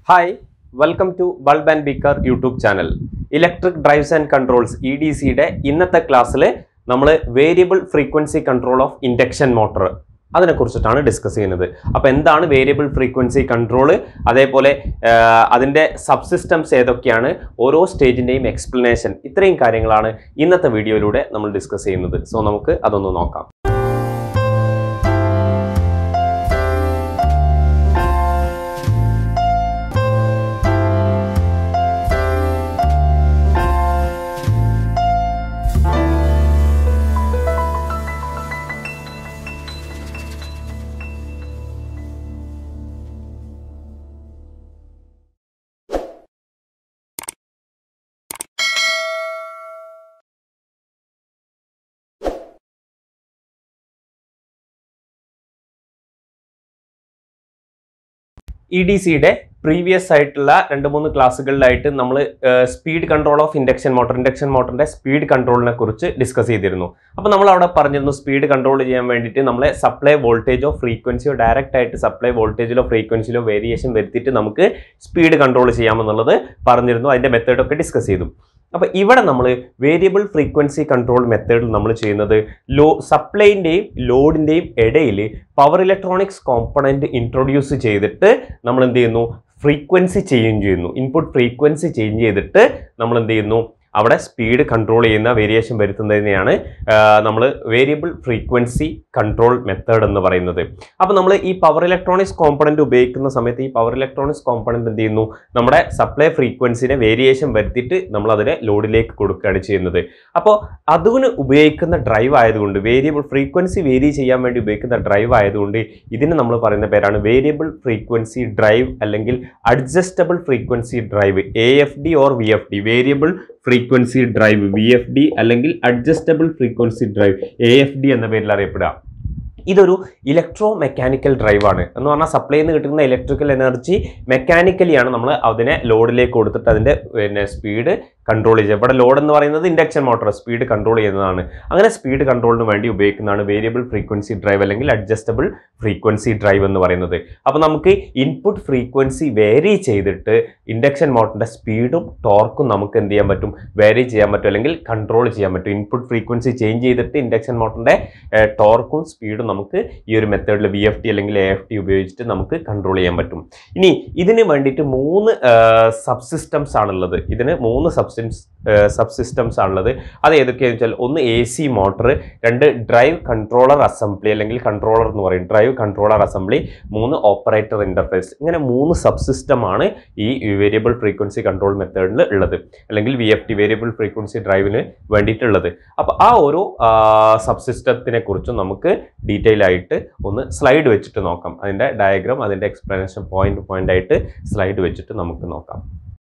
hi welcome to bulb and beaker YouTube channel electric drives and controls E D സിയുടെ ഇന്നത്തെ ക്ലാസ്സിൽ നമ്മൾ variable frequency control of induction motor അതിനെ കുറിച്ചിട്ടാണ് discuss ചെയ്യുന്നത് അപ്പോൾ എന്താണ് വേരിയബിൾ ഫ്രീക്വൻസി കൺട്രോൾ അതേപോലെ ആ, അതിൻ്റെ സബ്സിസ്റ്റംസ് ഏതൊക്കെയാണ് ഓരോ സ്റ്റേജിൻ്റെയും എക്സ്പ്ലനേഷൻ ഇത്രയും കാര്യങ്ങളാണ് ഇന്നത്തെ വീഡിയോയിലൂടെ നമ്മൾ ഡിസ്കസ് ചെയ്യുന്നത് സോ നമുക്ക് അതൊന്ന് നോക്കാം ഇ ഡി സിയുടെ പ്രീവിയസ് ആയിട്ടുള്ള രണ്ട് മൂന്ന് ക്ലാസ്സുകളിലായിട്ട് നമ്മൾ speed control of induction motor induction മോട്ടറിന്റെ സ്പീഡ് കൺട്രോളിനെ കുറിച്ച് ഡിസ്കസ് ചെയ്തിരുന്നു അപ്പോൾ നമ്മൾ അവിടെ പറഞ്ഞിരുന്നു സ്പീഡ് കൺട്രോൾ ചെയ്യാൻ വേണ്ടിയിട്ട് നമ്മളെ സപ്ലൈ വോൾട്ടേജോ ഫ്രീക്വൻസിയോ ഡയറക്റ്റ് ആയിട്ട് സപ്ലൈ വോൾട്ടേജിലോ ഫ്രീക്വൻസിയിലോ വേരിയേഷൻ വരുത്തിയിട്ട് നമുക്ക് സ്പീഡ് കൺട്രോൾ ചെയ്യാമെന്നുള്ളത് പറഞ്ഞിരുന്നു അതിന്റെ മെത്തേഡൊക്കെ ഡിസ്കസ് ചെയ്തു അപ്പോൾ ഇവിടെ നമ്മൾ വേരിയബിൾ ഫ്രീക്വൻസി കൺട്രോൾ മെത്തേഡിൽ നമ്മൾ ചെയ്യുന്നത് ലോ സപ്ലൈൻ്റെയും ലോഡിൻ്റെയും ഇടയിൽ പവർ ഇലക്ട്രോണിക്സ് കോമ്പണൻറ്റ് ഇൻട്രൊഡ്യൂസ് ചെയ്തിട്ട് നമ്മൾ എന്ത് ചെയ്യുന്നു ഫ്രീക്വൻസി ചേഞ്ച് ചെയ്യുന്നു ഇൻപുട്ട് ഫ്രീക്വൻസി ചേഞ്ച് ചെയ്തിട്ട് നമ്മൾ എന്ത് ചെയ്യുന്നു അവിടെ സ്പീഡ് കൺട്രോൾ ചെയ്യുന്ന വേരിയേഷൻ വരുത്തുന്നതിനെയാണ് നമ്മൾ വേരിയബിൾ ഫ്രീക്വൻസി കൺട്രോൾ മെത്തേഡ് എന്ന് പറയുന്നത് അപ്പോൾ നമ്മൾ ഈ പവർ ഇലക്ട്രോണിക്സ് കോമ്പണൻറ്റ് ഉപയോഗിക്കുന്ന സമയത്ത് ഈ പവർ ഇലക്ട്രോണിക്സ് കോമ്പണൻറ്റ് എന്ത് ചെയ്യുന്നു നമ്മുടെ സപ്ലൈ ഫ്രീക്വൻസിനെ വേരിയേഷൻ വരുത്തിയിട്ട് നമ്മൾ അതിനെ ലോഡിലേക്ക് കൊടുക്കുകയാണ് ചെയ്യുന്നത് അപ്പോൾ അതിന് ഉപയോഗിക്കുന്ന ഡ്രൈവ് ആയതുകൊണ്ട് വേരിയബിൾ ഫ്രീക്വൻസി വേരി ചെയ്യാൻ വേണ്ടി ഉപയോഗിക്കുന്ന ഡ്രൈവ് ആയതുകൊണ്ട് ഇതിന് നമ്മൾ പറയുന്ന പേരാണ് വേരിയബിൾ ഫ്രീക്വൻസി ഡ്രൈവ് അല്ലെങ്കിൽ adjustable frequency drive A F D or V F D variable frequency drive V F D അല്ലെങ്കിൽ adjustable frequency drive A F D എന്ന പേരിൽ അറിയപ്പെടുക ഇതൊരു ഇലക്ട്രോ മെക്കാനിക്കൽ ഡ്രൈവ് ആണ് എന്ന് പറഞ്ഞാൽ സപ്ലൈയിൽ നിന്ന് കിട്ടുന്ന ഇലക്ട്രിക്കൽ എനർജി മെക്കാനിക്കലിയാണ് നമ്മൾ അതിനെ ലോഡിലേക്ക് കൊടുത്തിട്ട് അതിൻ്റെ പിന്നെ സ്പീഡ് കൺട്രോൾ ചെയ്യുക ഇവിടെ ലോഡ് എന്ന് പറയുന്നത് ഇൻഡക്ഷൻ മോട്ടോർ സ്പീഡ് കൺട്രോൾ ചെയ്യുന്നതാണ് അങ്ങനെ സ്പീഡ് കൺട്രോളിന് വേണ്ടി ഉപയോഗിക്കുന്നതാണ് വേരിയബിൾ ഫ്രീക്വൻസി ഡ്രൈവ് അല്ലെങ്കിൽ അഡ്ജസ്റ്റബിൾ ഫ്രീക്വൻസി ഡ്രൈവ് എന്ന് പറയുന്നത് അപ്പോൾ നമുക്ക് ഇൻപുട്ട് ഫ്രീക്വൻസി വേരി ചെയ്തിട്ട് ഇൻഡക്ഷൻ മോട്ടറിൻ്റെ സ്പീഡും ടോർക്കും നമുക്ക് എന്ത് ചെയ്യാൻ പറ്റും വേരി ചെയ്യാൻ പറ്റും അല്ലെങ്കിൽ കൺട്രോൾ ചെയ്യാൻ പറ്റും ഇൻപുട്ട് ഫ്രീക്വൻസി ചേഞ്ച് ചെയ്തിട്ട് ഇൻഡക്ഷൻ മോട്ടറിൻ്റെ ടോർക്കും സ്പീഡും നമുക്ക് ഈ ഒരു മെത്തേഡിൽ വി എഫ് ടി അല്ലെങ്കിൽ എ എഫ് ടി ഉപയോഗിച്ചിട്ട് നമുക്ക് കൺട്രോൾ ചെയ്യാൻ പറ്റും ഇനി ഇതിന് വേണ്ടിയിട്ട് മൂന്ന് സബ്സിസ്റ്റംസ് ആണുള്ളത് ഇതിന് മൂന്ന് സബ്സിസ്റ്റംസ് സബ്സിസ്റ്റംസ് ആണുള്ളത് അത് ഏതൊക്കെയാണെന്ന് വെച്ചാൽ ഒന്ന് എ സി മോട്ടർ രണ്ട് ഡ്രൈവ് കൺട്രോളർ അസംബ്ലി അല്ലെങ്കിൽ കൺട്രോളർ എന്ന് പറയും ഡ്രൈവ് കൺട്രോളർ അസംബ്ലി മൂന്ന് ഓപ്പറേറ്റർ ഇന്റർഫേസ് ഇങ്ങനെ മൂന്ന് സബ്സിസ്റ്റമാണ് ഈ വേരിയബിൾ ഫ്രീക്വൻസി കൺട്രോൾ മെത്തേഡിൽ ഉള്ളത് അല്ലെങ്കിൽ V F T variable frequency ഡ്രൈവിന് വേണ്ടിയിട്ടുള്ളത് അപ്പോൾ ആ ഓരോ സബ്സിസ്റ്റത്തിനെ കുറിച്ചും നമുക്ക് ഡീറ്റെയിൽ ആയിട്ട് ഒന്ന് സ്ലൈഡ് വെച്ചിട്ട് നോക്കാം അതിൻ്റെ ഡയഗ്രാം അതിൻ്റെ എക്സ്പ്ലനേഷൻ പോയിന്റ് പോയിന്റ് ആയിട്ട് സ്ലൈഡ് വെച്ചിട്ട് നമുക്ക് നോക്കാം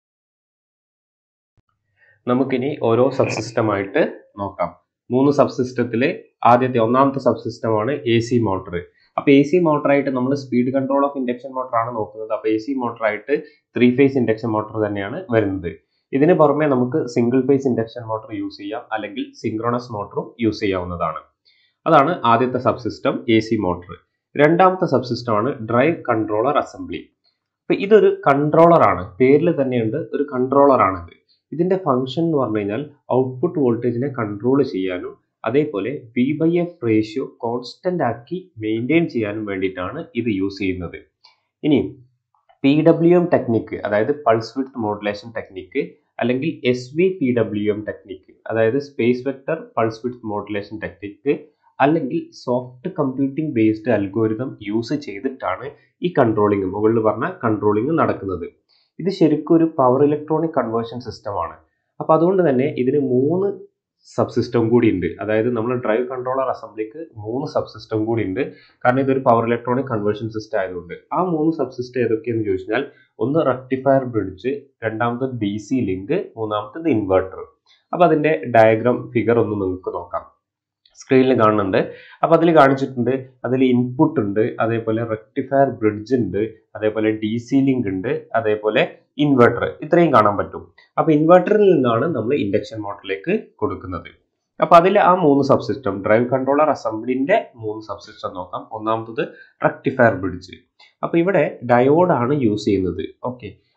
നമുക്കിനി ഓരോ സബ്സിസ്റ്റമായിട്ട് നോക്കാം മൂന്ന് സബ്സിസ്റ്റത്തിൽ ആദ്യത്തെ ഒന്നാമത്തെ സബ്സിസ്റ്റമാണ് എ സി മോട്ടർ അപ്പോൾ എ സി മോട്ടറായിട്ട് നമ്മൾ സ്പീഡ് കൺട്രോൾ ഓഫ് ഇൻഡക്ഷൻ മോട്ടറാണ് നോക്കുന്നത് അപ്പോൾ എ സി മോട്ടറായിട്ട് ത്രീ ഫേസ് ഇൻഡക്ഷൻ മോട്ടർ തന്നെയാണ് വരുന്നത് ഇതിന് പുറമെ നമുക്ക് single phase induction motor use ചെയ്യാം അല്ലെങ്കിൽ സിങ്ക്രോണസ് മോട്ടറും യൂസ് ചെയ്യാവുന്നതാണ് അതാണ് ആദ്യത്തെ സബ്സിസ്റ്റം എ സി മോട്ടർ രണ്ടാമത്തെ സബ്സിസ്റ്റമാണ് ഡ്രൈവ് കൺട്രോളർ അസംബ്ലി അപ്പോൾ ഇതൊരു കൺട്രോളർ ആണ് പേരിൽ തന്നെയുണ്ട് ഒരു കൺട്രോളർ ആണിത് ഇതിന്റെ ഫംഗ്ഷൻ എന്ന് പറഞ്ഞു കഴിഞ്ഞാൽ ഔട്ട്പുട്ട് വോൾട്ടേജിനെ കൺട്രോൾ ചെയ്യാനും അതേപോലെ V by F ratio constant ആക്കി മെയിൻറ്റെയിൻ ചെയ്യാനും വേണ്ടിയിട്ടാണ് ഇത് യൂസ് ചെയ്യുന്നത് ഇനി പി ഡബ്ല്യു എം ടെക്നിക്ക് അതായത് പൾസ് വിഡ്ത്ത് മോഡുലേഷൻ ടെക്നിക്ക് അല്ലെങ്കിൽ S V P W M technique അതായത് space vector pulse width modulation technique അല്ലെങ്കിൽ soft computing based algorithm use ചെയ്തിട്ടാണ് ഈ കൺട്രോളിങ് മുകളിൽ പറഞ്ഞ കൺട്രോളിങ് നടക്കുന്നത് ഇത് ശരിക്കും ഒരു പവർ ഇലക്ട്രോണിക് കൺവേർഷൻ സിസ്റ്റമാണ് അപ്പോൾ അതുകൊണ്ട് തന്നെ ഇതിന് മൂന്ന് സബ്സിസ്റ്റം കൂടി ഉണ്ട് അതായത് നമ്മൾ ഡ്രൈവ് കൺട്രോളർ അസംബ്ലിക്ക് മൂന്ന് സബ്സിസ്റ്റം കൂടി ഉണ്ട് കാരണം ഇതൊരു പവർ ഇലക്ട്രോണിക് കൺവേർഷൻ സിസ്റ്റം ആയതുകൊണ്ട് ആ മൂന്ന് സബ്സിസ്റ്റം ഏതൊക്കെയെന്ന് ചോദിച്ചാൽ ഒന്ന് റക്ടിഫയർ ബ്രിഡ്ജ് രണ്ടാമത്തത് ഡി സി ലിങ്ക് മൂന്നാമത്തത് ഇൻവെർട്ടർ അപ്പോൾ അതിൻ്റെ ഡയഗ്രാം ഫിഗർ ഒന്ന് നിങ്ങൾക്ക് നോക്കാം സ്ക്രീനിൽ കാണുന്നുണ്ട് അപ്പോൾ അതിൽ കാണിച്ചിട്ടുണ്ട് അതിൽ ഇൻപുട്ട് ഉണ്ട് അതേപോലെ റെക്ടിഫയർ ബ്രിഡ്ജ് ഉണ്ട് അതേപോലെ ഡി സി ലിങ്ക് ഉണ്ട് അതേപോലെ ഇൻവെർട്ടർ ഇത്രയും കാണാൻ പറ്റും അപ്പോൾ ഇൻവെർട്ടറിൽ നിന്നാണ് നമ്മൾ ഇൻഡക്ഷൻ മോട്ടറിലേക്ക് കൊടുക്കുന്നത് അപ്പോൾ അതിൽ ആ മൂന്ന് സബ്സിസ്റ്റം ഡ്രൈവ് കൺട്രോളർ അസംബ്ലിന്റെ മൂന്ന് സബ്സിസ്റ്റം നോക്കാം ഒന്നാമത്തത് റക്ടിഫയർ ബ്രിഡ്ജ് അപ്പോൾ ഇവിടെ ഡയോഡാണ് യൂസ് ചെയ്യുന്നത് ഓക്കെ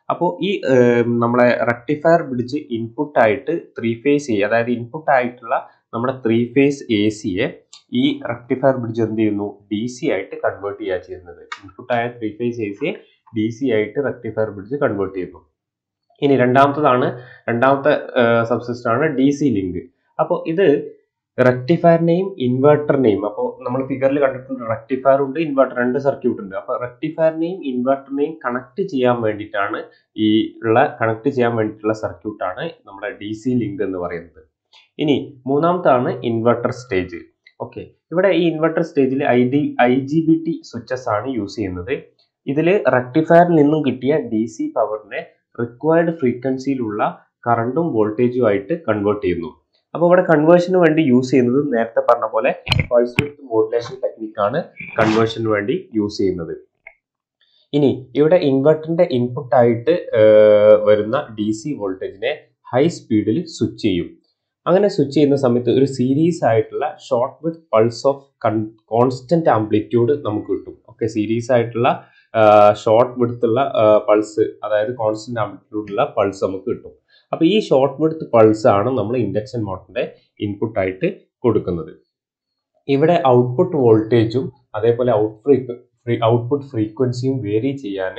അപ്പോൾ ഈ ഏം, നമ്മളെ റെക്ടിഫയർ ബ്രിഡ്ജ് ഇൻപുട്ട് ആയിട്ട് ത്രീ ഫേസ് എ അതായത് ഇൻപുട്ട് ആയിട്ടുള്ള നമ്മുടെ ത്രീ ഫേസ് എ സിയെ ഈ റെക്ടിഫയർ ബ്രിഡ്ജ് എന്ത് ചെയ്യുന്നു ഡി സി ആയിട്ട് കൺവേർട്ട് ചെയ്യുക ചെയ്യുന്നത് ഇൻപുട്ട് ആയ ത്രീ ഫേസ് എ സിയെ ഡി സി ആയിട്ട് റെക്ടിഫയർ ബ്രിഡ്ജ് കൺവേർട്ട് ചെയ്യുന്നു ഇനി രണ്ടാമത്തതാണ് രണ്ടാമത്തെ സബ്സിസ്റ്റം ആണ് ഡി സി ലിങ്ക് അപ്പോൾ ഇത് റെക്ടിഫയറിനെയും ഇൻവെർട്ടറിനെയും അപ്പോൾ നമ്മൾ ഫിഗറിൽ കണ്ടിട്ടുണ്ട് റെക്ടിഫയർ ഉണ്ട് ഇൻവെർട്ടർ രണ്ട് സർക്യൂട്ട് ഉണ്ട് അപ്പോൾ റെക്ടിഫയറിനെയും ഇൻവെർട്ടറിനെയും കണക്ട് ചെയ്യാൻ വേണ്ടിയിട്ടാണ് ഈ ഉള്ള കണക്ട് ചെയ്യാൻ വേണ്ടിയിട്ടുള്ള സർക്യൂട്ടാണ് നമ്മുടെ ഡി സി ലിങ്ക് എന്ന് പറയുന്നത് ഇനി മൂന്നാമത്താണ് ഇൻവെർട്ടർ സ്റ്റേജ് ഓക്കെ ഇവിടെ ഈ ഇൻവെർട്ടർ സ്റ്റേജിൽ I D I G B T switches ആണ് യൂസ് ചെയ്യുന്നത് ഇതിൽ റെക്ടിഫയറിൽ നിന്നും കിട്ടിയ ഡി സി പവറിനെ റിക്വയർഡ് ഫ്രീക്വൻസിയിലുള്ള കറണ്ടും വോൾട്ടേജും ആയിട്ട് കൺവേർട്ട് ചെയ്യുന്നു അപ്പോൾ ഇവിടെ കൺവേർഷന് വേണ്ടി യൂസ് ചെയ്യുന്നത് നേരത്തെ പറഞ്ഞ പോലെ പൾസ് വിത്ത് മോഡുലേഷൻ ടെക്നിക്കാണ് കൺവേർഷന് വേണ്ടി യൂസ് ചെയ്യുന്നത് ഇനി ഇവിടെ ഇൻവെർട്ടറിന്റെ ഇൻപുട്ട് ആയിട്ട് ഏർ, വരുന്ന ഡി സി വോൾട്ടേജിനെ ഹൈ സ്പീഡിൽ സ്വിച്ച് ചെയ്യും അങ്ങനെ സ്വിച്ച് ചെയ്യുന്ന സമയത്ത് ഒരു സീരീസ് ആയിട്ടുള്ള short width pulse of constant amplitude നമുക്ക് കിട്ടും ഓക്കെ സീരീസ് ആയിട്ടുള്ള ഷോർട്ട് വിടുത്തുള്ള പൾസ് അതായത് കോൺസ്റ്റന്റ് ആംപ്ലിറ്റ്യൂഡുള്ള പൾസ് നമുക്ക് കിട്ടും അപ്പോൾ ഈ ഷോർട്ട് വിടുത്ത് പൾസ് ആണ് നമ്മൾ ഇൻഡക്ഷൻ മോട്ടറിന്റെ ഇൻപുട്ട് ആയിട്ട് കൊടുക്കുന്നത് ഇവിടെ ഔട്ട്പുട്ട് വോൾട്ടേജും അതേപോലെ ഔട്ട് ഫ്രീ ഔട്ട്പുട്ട് ഫ്രീക്വൻസിയും വേരി ചെയ്യാൻ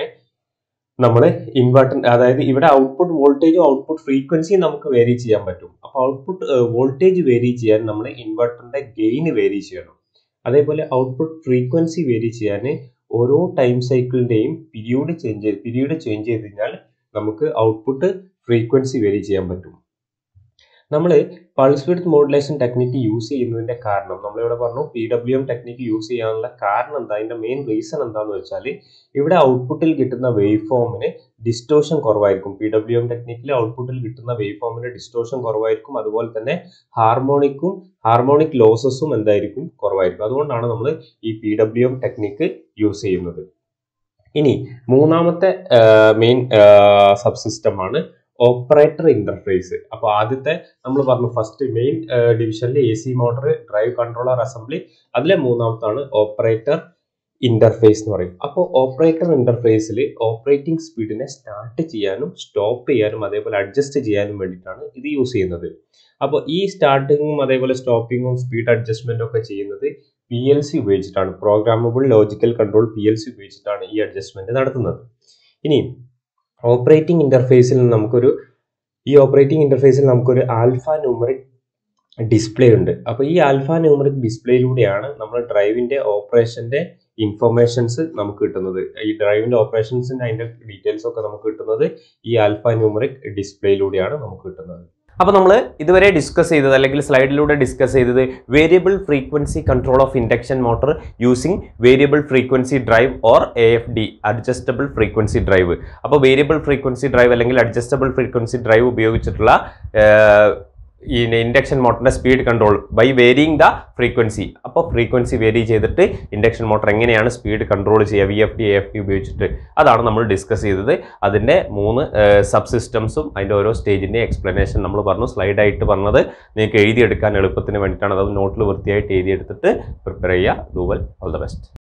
നമ്മൾ ഇൻവെർട്ടർ അതായത് ഇവിടെ ഔട്ട്പുട്ട് വോൾട്ടേജും ഔട്ട്പുട്ട് ഫ്രീക്വൻസിയും നമുക്ക് വേരി ചെയ്യാൻ പറ്റും അപ്പോൾ ഔട്ട്പുട്ട് വോൾട്ടേജ് വേരി ചെയ്യാൻ നമ്മൾ ഇൻവെർട്ടറിന്റെ ഗെയിൻ വേരി ചെയ്യണം അതേപോലെ ഔട്ട്പുട്ട് ഫ്രീക്വൻസി വേരി ചെയ്യാൻ ഓരോ ടൈം സൈക്കിളിന്റെയും പീരീഡ് ചേഞ്ച് ചെയ്ത് പീരീഡ് ചേഞ്ച് ചെയ്ത് കഴിഞ്ഞാൽ നമുക്ക് ഔട്ട്പുട്ട് ഫ്രീക്വൻസി വേരി ചെയ്യാൻ പറ്റും നമ്മൾ pulse width modulation technique use ചെയ്യുന്നതിന്റെ കാരണം നമ്മളിവിടെ പറഞ്ഞു P W M technique use ചെയ്യാനുള്ള കാരണം എന്താ അതിന്റെ മെയിൻ റീസൺ എന്താന്ന് വെച്ചാൽ ഇവിടെ ഔട്ട്പുട്ടിൽ കിട്ടുന്ന വേവ് ഫോമിന് ഡിസ്റ്റോഷൻ കുറവായിരിക്കും പി ഡബ്ല്യു എം ടെക്നിക്കിൽ ഔട്ട്പുട്ടിൽ കിട്ടുന്ന വേവ് ഫോമിന് ഡിസ്റ്റോഷൻ കുറവായിരിക്കും അതുപോലെ തന്നെ ഹാർമോണിക്കും ഹാർമോണിക് ലോസസും എന്തായിരിക്കും കുറവായിരിക്കും അതുകൊണ്ടാണ് നമ്മൾ ഈ P W M technique use ചെയ്യുന്നത് ഇനി മൂന്നാമത്തെ മെയിൻ സബ്സിസ്റ്റം ആണ് ഓപ്പറേറ്റർ ഇന്റർഫേസ് അപ്പോൾ ആദ്യത്തെ നമ്മൾ പറഞ്ഞു ഫസ്റ്റ് മെയിൻ ഡിവിഷനിൽ A C motor drive controller assembly അതിലെ മൂന്നാമത്താണ് ഓപ്പറേറ്റർ ഇന്റർഫേസ് എന്ന് പറയും അപ്പോൾ ഓപ്പറേറ്റർ ഇന്റർഫേസിൽ ഓപ്പറേറ്റിംഗ് സ്പീഡിനെ സ്റ്റാർട്ട് ചെയ്യാനും സ്റ്റോപ്പ് ചെയ്യാനും അതേപോലെ അഡ്ജസ്റ്റ് ചെയ്യാനും വേണ്ടിയിട്ടാണ് ഇത് യൂസ് ചെയ്യുന്നത് അപ്പോൾ ഈ സ്റ്റാർട്ടിങ്ങും അതേപോലെ സ്റ്റോപ്പിങ്ങും സ്പീഡ് അഡ്ജസ്റ്റ്മെന്റും ഒക്കെ ചെയ്യുന്നത് പി എൽ സി ഉപയോഗിച്ചിട്ടാണ് programmable logical control P L C ഉപയോഗിച്ചിട്ടാണ് ഈ അഡ്ജസ്റ്റ്മെന്റ് നടത്തുന്നത് ഇനി ഓപ്പറേറ്റിംഗ് ഇന്റർഫേസിൽ നമുക്കൊരു ഈ ഓപ്പറേറ്റിംഗ് ഇന്റർഫേസിൽ നമുക്കൊരു ആൽഫ ന്യൂമറിക് ഡിസ്പ്ലേ ഉണ്ട് അപ്പോൾ ഈ ആൽഫ ന്യൂമറിക് ഡിസ്പ്ലേയിലൂടെയാണ് നമ്മൾ ഡ്രൈവിന്റെ ഓപ്പറേഷന്റെ ഇൻഫർമേഷൻസ് നമുക്ക് കിട്ടുന്നത് ഈ ഡ്രൈവിന്റെ ഓപ്പറേഷൻസിന്റെ അതിന്റെ ഡീറ്റെയിൽസ് ഒക്കെ നമുക്ക് കിട്ടുന്നത് ഈ ആൽഫ ന്യൂമറിക് ഡിസ്പ്ലേയിലൂടെയാണ് നമുക്ക് കിട്ടുന്നത് അപ്പോൾ നമ്മൾ ഇതുവരെ ഡിസ്കസ് ചെയ്തത് അല്ലെങ്കിൽ സ്ലൈഡിലൂടെ ഡിസ്കസ് ചെയ്തത് variable frequency control of induction motor using variable frequency drive or A F D adjustable frequency drive അപ്പോൾ വേരിയബിൾ ഫ്രീക്വൻസി ഡ്രൈവ് അല്ലെങ്കിൽ അഡ്ജസ്റ്റബിൾ ഫ്രീക്വൻസി ഡ്രൈവ് ഉപയോഗിച്ചിട്ടുള്ള ഏർ, ഈ ഇൻഡക്ഷൻ മോട്ടറിന്റെ speed control by varying the frequency അപ്പോൾ frequency vary ചെയ്തിട്ട് induction motor എങ്ങനെയാണ് speed control ചെയ്യുക V F D A F D ഉപയോഗിച്ചിട്ട് അതാണ് നമ്മൾ ഡിസ്കസ് ചെയ്തത് അതിൻ്റെ മൂന്ന് സബ് സിസ്റ്റംസും അതിൻ്റെ ഓരോ സ്റ്റേജിൻ്റെ എക്സ്പ്ലനേഷൻ നമ്മൾ പറഞ്ഞു സ്ലൈഡായിട്ട് പറഞ്ഞത് നിങ്ങൾക്ക് എഴുതിയെടുക്കാൻ എളുപ്പത്തിന് വേണ്ടിയിട്ടാണ് അത് നോട്ടിൽ വൃത്തിയായിട്ട് എഴുതിയെടുത്തിട്ട് പ്രിപ്പയർ ചെയ്യുക ഡൂവൽ ഓൾ ദ ബെസ്റ്റ്